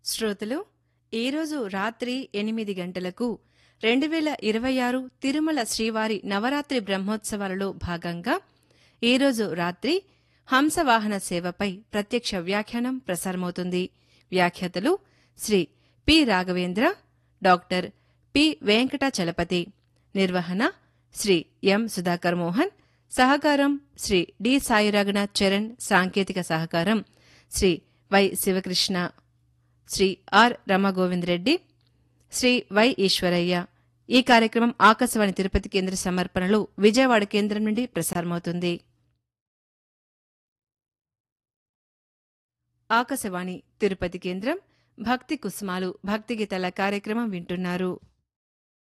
శ్రోతలు ఈరోజు రాత్రి ఎనిమిది గంటలకు రెండు వేల ఇరవై ఆరు తిరుమల శ్రీవారి నవరాత్రి బ్రహ్మోత్సవాలలో భాగంగా ఈరోజు రాత్రి హంసవాహన సేవపై ప్రత్యక్ష వ్యాఖ్యానం ప్రసారమవుతుంది వ్యాఖ్యాతలు Shri P Raghavendra doctor P Venkatachalapathi నిర్వహణ శ్రీ ఎం సుధాకర్ మోహన్ సహకారం శ్రీ డి సాయిరాగనాథ్ చరణ్ సాంకేతిక సహకారం Shri Y Sivakrishna Shri R Ramagovind Reddy Shri Y Eswaraiah ఈ కార్యక్రమం ఆకాశవాణి తిరుపతి కేంద్ర సమర్పణలు విజయవాడ కేంద్రం నుండి ప్రసారమవుతుంది ఆకాశవాణి తిరుపతి కేంద్రం భక్తి కుసుమాలు భక్తి గీతాల కార్యక్రమం వింటున్నారు